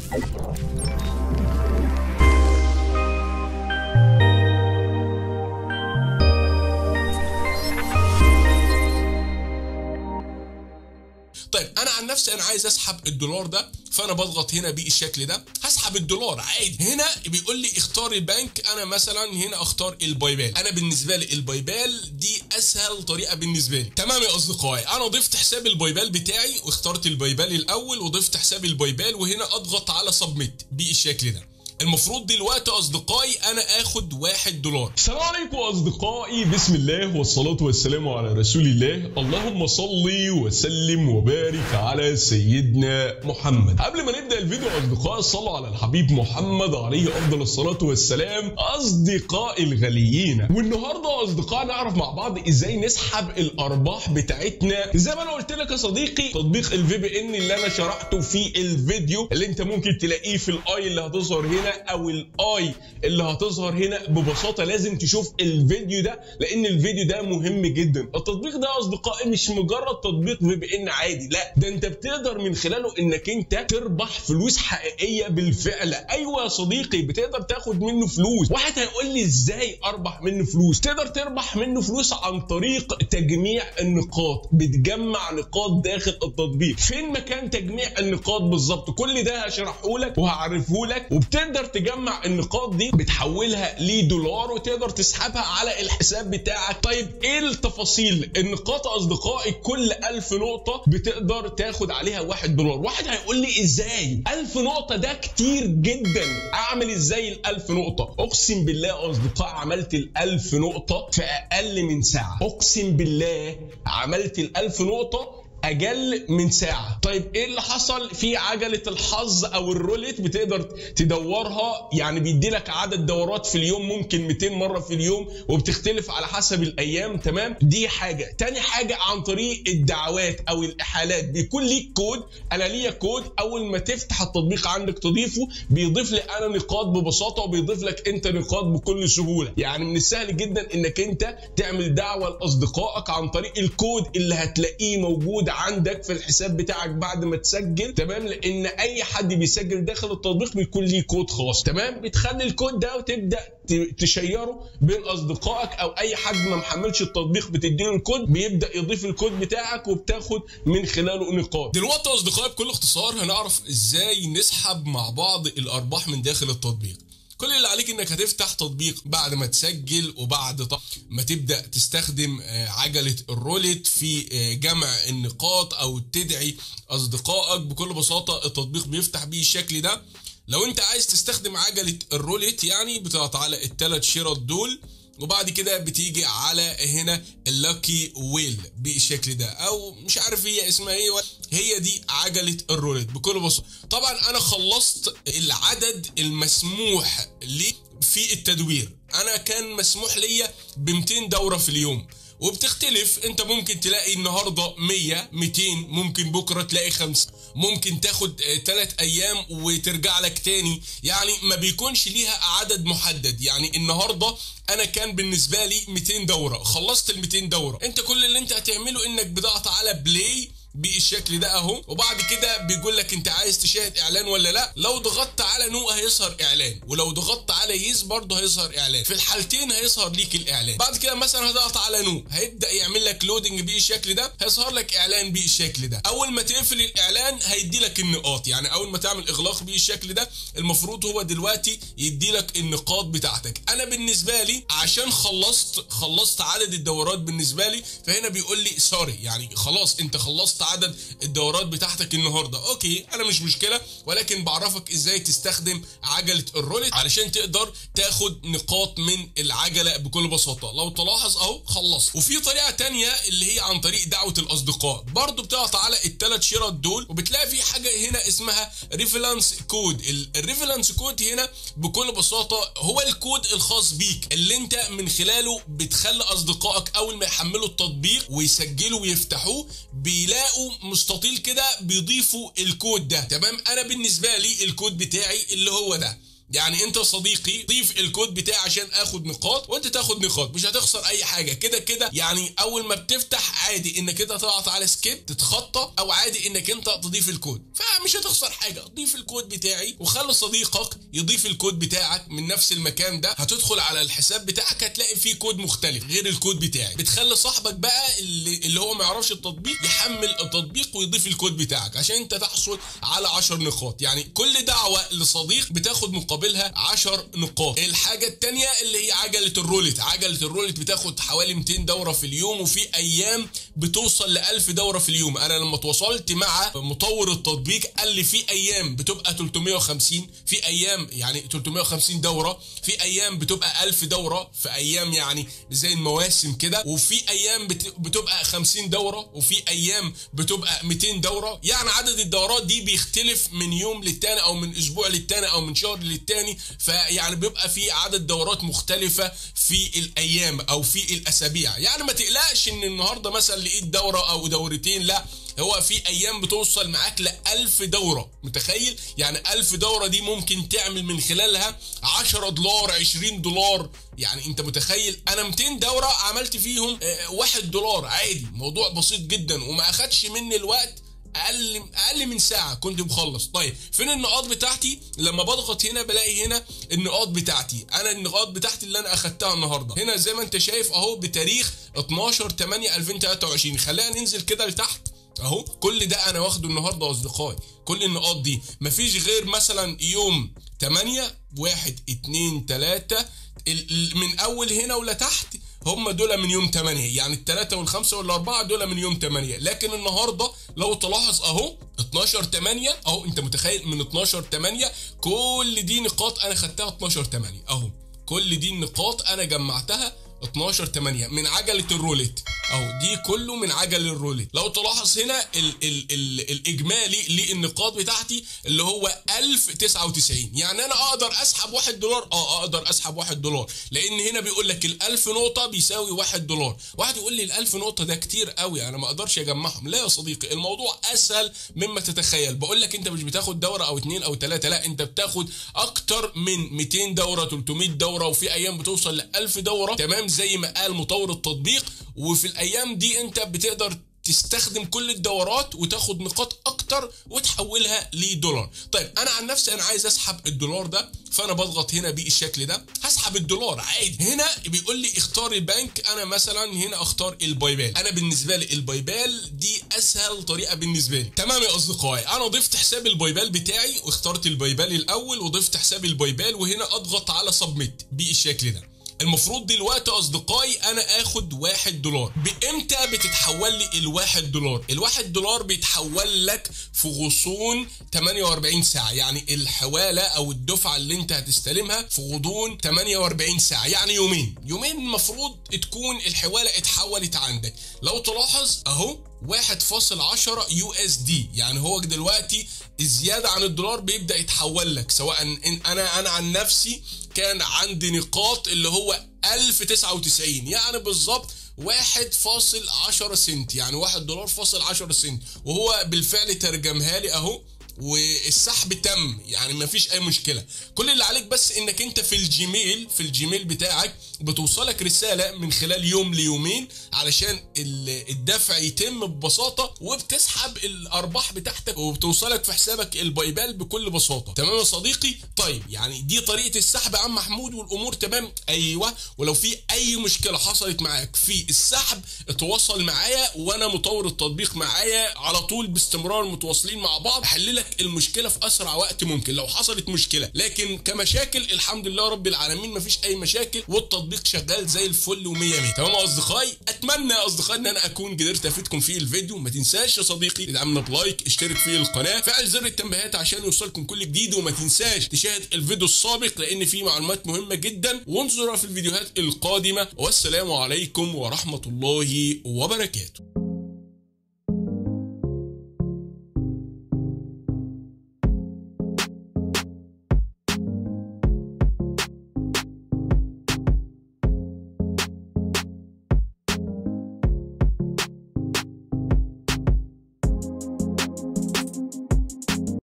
طيب انا عن نفسي انا عايز اسحب الدولار ده فانا بضغط هنا بالشكل ده هسحب الدولار عادي هنا بيقول لي اختار البنك انا مثلا هنا اختار البايبال انا بالنسبه لي البايبال دي اسهل طريقه بالنسبه لي تمام يا اصدقائي انا ضفت حساب البايبال بتاعي واخترت البايبال الاول وضفت حساب البايبال وهنا اضغط على سبميت بالشكل ده المفروض دلوقتي اصدقائي انا اخد واحد دولار السلام عليكم اصدقائي بسم الله والصلاه والسلام على رسول الله اللهم صل وسلم وبارك على سيدنا محمد قبل ما نبدا الفيديو اصدقائي صلوا على الحبيب محمد عليه افضل الصلاه والسلام اصدقائي الغاليين والنهارده اصدقائي نعرف مع بعض ازاي نسحب الارباح بتاعتنا زي ما انا قلت لك يا صديقي تطبيق الفي بي ان اللي انا شرحته في الفيديو اللي انت ممكن تلاقيه في الاي اللي هتظهر هنا او الاي اللي هتظهر هنا ببساطه لازم تشوف الفيديو ده لان الفيديو ده مهم جدا التطبيق ده يا اصدقائي مش مجرد تطبيق في بي ان عادي لا ده انت بتقدر من خلاله انك انت تربح فلوس حقيقيه بالفعل ايوه يا صديقي بتقدر تاخد منه فلوس واحد هيقول لي ازاي اربح منه فلوس تقدر تربح منه فلوس عن طريق تجميع النقاط بتجمع نقاط داخل التطبيق فين مكان تجميع النقاط بالظبط كل ده هشرحه لك وهعرفه لك وبتقدر تجمع النقاط دي بتحولها لدولار وتقدر تسحبها على الحساب بتاعك طيب ايه التفاصيل النقاط يا اصدقائي كل 1000 نقطه بتقدر تاخد عليها واحد دولار واحد هيقول لي ازاي 1000 نقطه ده كتير جدا اعمل ازاي ال 1000 نقطه اقسم بالله يا اصدقائي عملت ال 1000 نقطه في اقل من ساعه اقسم بالله عملت ال 1000 نقطه اقل من ساعه طيب ايه اللي حصل في عجله الحظ او الروليت بتقدر تدورها يعني بيدي لك عدد دورات في اليوم ممكن 200 مره في اليوم وبتختلف على حسب الايام تمام دي حاجه تاني حاجه عن طريق الدعوات او الاحالات بيكون ليك كود انا ليا كود اول ما تفتح التطبيق عندك تضيفه بيضيف لي انا نقاط ببساطه وبيضيف لك انت نقاط بكل سهوله يعني من السهل جدا انك انت تعمل دعوه لاصدقائك عن طريق الكود اللي هتلاقيه موجود عندك في الحساب بتاعك بعد ما تسجل تمام لان اي حد بيسجل داخل التطبيق بيكون ليه كود خاص تمام بتخلي الكود ده وتبدا تشيره بين اصدقائك او اي حد ما محملش التطبيق بتديله الكود بيبدا يضيف الكود بتاعك وبتاخد من خلاله نقاط دلوقتي يا اصدقائي بكل اختصار هنعرف ازاي نسحب مع بعض الارباح من داخل التطبيق كل اللي عليك انك هتفتح تطبيق بعد ما تسجل وبعد ما تبدا تستخدم عجله الرولت في جمع النقاط او تدعي اصدقائك بكل بساطه التطبيق بيفتح بيه الشكل ده لو انت عايز تستخدم عجله الرولت يعني بتضغط على الثلاث شرط دول وبعد كده بتيجي على هنا اللاكي ويل بالشكل ده او مش عارف هي اسمها ايه هي دي عجله الرولت بكل بساطه طبعا انا خلصت العدد المسموح لي في التدوير انا كان مسموح ليا ب 200 دوره في اليوم وبتختلف انت ممكن تلاقي النهارده 100 200 ممكن بكره تلاقي خمسة ممكن تاخد 3 ايام وترجع لك تاني يعني ما بيكونش ليها عدد محدد يعني النهارده انا كان بالنسبه لي 200 دوره خلصت ال 200 دوره انت كل اللي انت هتعمله انك بضغط على بلاي بالشكل ده اهو وبعد كده بيقول لك انت عايز تشاهد اعلان ولا لا لو ضغطت على نو هيظهر اعلان ولو ضغطت على يس برضه هيظهر اعلان في الحالتين هيظهر ليك الاعلان بعد كده مثلا هضغط على نو هيبدا يعمل لك لودنج بالشكل ده هيظهر لك اعلان بالشكل ده اول ما تقفل الاعلان هيدي لك النقاط يعني اول ما تعمل اغلاق بالشكل ده المفروض هو دلوقتي يدي لك النقاط بتاعتك انا بالنسبه لي عشان خلصت خلصت عدد الدورات بالنسبه لي فهنا بيقول لي سوري يعني خلاص انت خلصت عدد الدورات بتاعتك النهارده اوكي انا مش مشكله ولكن بعرفك ازاي تستخدم عجله الرولت علشان تقدر تاخد نقاط من العجله بكل بساطه لو تلاحظ اهو خلصت وفي طريقه تانية اللي هي عن طريق دعوه الاصدقاء برضو بتضغط على الثلاث شرط دول وبتلاقي في حاجه هنا اسمها ريفرنس كود الريفرنس كود هنا بكل بساطه هو الكود الخاص بيك اللي انت من خلاله بتخلي اصدقائك اول ما يحملوا التطبيق ويسجلوا ويفتحوه بيلاقوا مستطيل كده بيضيفوا الكود ده تمام انا بالنسبه لي الكود بتاعي اللي هو ده يعني انت صديقي ضيف الكود بتاعي عشان اخد نقاط وانت تاخد نقاط مش هتخسر اي حاجه كده كده يعني اول ما بتفتح عادي انك انت تضغط على سكيب تتخطى او عادي انك انت تضيف الكود فمش هتخسر حاجه ضيف الكود بتاعي وخلي صديقك يضيف الكود بتاعك من نفس المكان ده هتدخل على الحساب بتاعك هتلاقي فيه كود مختلف غير الكود بتاعي بتخلي صاحبك بقى اللي, اللي هو ما يعرفش التطبيق يحمل التطبيق ويضيف الكود بتاعك عشان انت تحصل على 10 نقاط يعني كل دعوه لصديق بتاخد مقابلها 10 نقاط الحاجه الثانيه اللي هي عجله الرولت عجله الرولت بتاخد حوالي 200 دوره في اليوم وفي ايام بتوصل ل 1000 دوره في اليوم انا لما تواصلت مع مطور التطبيق قال لي في ايام بتبقى 350 في ايام يعني 350 دوره في ايام بتبقى 1000 دوره في ايام يعني زي المواسم كده وفي ايام بت- بتبقى 50 دوره وفي ايام بتبقى 200 دوره يعني عدد الدورات دي بيختلف من يوم للتاني او من اسبوع للتاني او من شهر للتاني فيعني بيبقى في عدد دورات مختلفه في الايام او في الاسابيع يعني ما تقلقش ان النهارده مثلا لقيت دوره او دورتين لا هو في ايام بتوصل معاك ل 1000 دوره متخيل يعني 1000 دوره دي ممكن تعمل من خلالها 10 دولار 20 دولار يعني انت متخيل انا 200 دوره عملت فيهم آه، 1 دولار عادي موضوع بسيط جدا وما اخدش مني الوقت اقل اقل من ساعه كنت مخلص طيب فين النقاط بتاعتي لما بضغط هنا بلاقي هنا النقاط بتاعتي انا النقاط بتاعتي اللي انا اخدتها النهارده هنا زي ما انت شايف اهو بتاريخ 12 8 2023 خلينا ننزل كده لتحت اهو كل ده انا واخده النهارده يا اصدقائي كل النقاط دي مفيش غير مثلا يوم 8 1 2 3 من اول هنا ولا تحت هم دول من يوم 8 يعني الثلاثة والخمسة والأربعة دول من يوم 8 لكن النهاردة لو تلاحظ أهو 12 8 أهو أنت متخيل من 12 8 كل دي نقاط أنا خدتها 12 8 أهو كل دي النقاط أنا جمعتها 12 8 من عجلة الروليت اهو دي كله من عجل الروليت لو تلاحظ هنا ال ال ال الاجمالي للنقاط بتاعتي اللي هو 1099 يعني انا اقدر اسحب 1 دولار اه اقدر اسحب 1 دولار لان هنا بيقول لك ال 1000 نقطه بيساوي 1 دولار واحد يقول لي ال 1000 نقطه ده كتير قوي انا ما اقدرش اجمعهم لا يا صديقي الموضوع اسهل مما تتخيل بقول لك انت مش بتاخد دوره او اتنين او ثلاثه لا انت بتاخد اكتر من 200 دوره 300 دوره وفي ايام بتوصل ل 1000 دوره تمام زي ما قال مطور التطبيق وفي الايام دي انت بتقدر تستخدم كل الدورات وتاخد نقاط اكتر وتحولها لدولار طيب انا عن نفسي انا عايز اسحب الدولار ده فانا بضغط هنا بالشكل ده هسحب الدولار عادي هنا بيقول لي اختار البنك انا مثلا هنا اختار البايبال انا بالنسبه لي البايبال دي اسهل طريقه بالنسبه لي تمام يا اصدقائي انا ضفت حساب البايبال بتاعي واخترت البايبال الاول وضفت حساب البايبال وهنا اضغط على سبميت بالشكل ده المفروض دلوقتي اصدقائي انا اخد واحد دولار بامتى بتتحول لي الواحد دولار الواحد دولار بيتحول لك في غصون 48 ساعة يعني الحوالة او الدفعة اللي انت هتستلمها في غضون 48 ساعة يعني يومين يومين المفروض تكون الحوالة اتحولت عندك لو تلاحظ اهو 1.10 يو اس دي يعني هو دلوقتي الزيادة عن الدولار بيبدأ يتحول لك سواء إن انا انا عن نفسي كان عندي نقاط اللي هو 1099 يعني بالظبط 1.10 سنت يعني 1 دولار فاصل 10 سنت وهو بالفعل ترجمها لي اهو والسحب تم يعني ما فيش اي مشكله كل اللي عليك بس انك انت في الجيميل في الجيميل بتاعك بتوصلك رساله من خلال يوم ليومين علشان الدفع يتم ببساطه وبتسحب الارباح بتاعتك وبتوصلك في حسابك البايبال بكل بساطه تمام يا صديقي طيب يعني دي طريقه السحب يا عم محمود والامور تمام ايوه ولو في اي مشكله حصلت معاك في السحب اتواصل معايا وانا مطور التطبيق معايا على طول باستمرار متواصلين مع بعض احل لك المشكله في اسرع وقت ممكن لو حصلت مشكله لكن كمشاكل الحمد لله رب العالمين مفيش اي مشاكل والتطبيق شغال زي الفل و100 100 تمام يا اصدقائي اتمنى يا اصدقائي ان انا اكون قدرت افيدكم في الفيديو ما تنساش يا صديقي تدعمنا بلايك اشترك في القناه فعل زر التنبيهات عشان يوصلكم كل جديد وما تنساش تشاهد الفيديو السابق لان فيه معلومات مهمه جدا وانظروا في الفيديوهات القادمه والسلام عليكم ورحمه الله وبركاته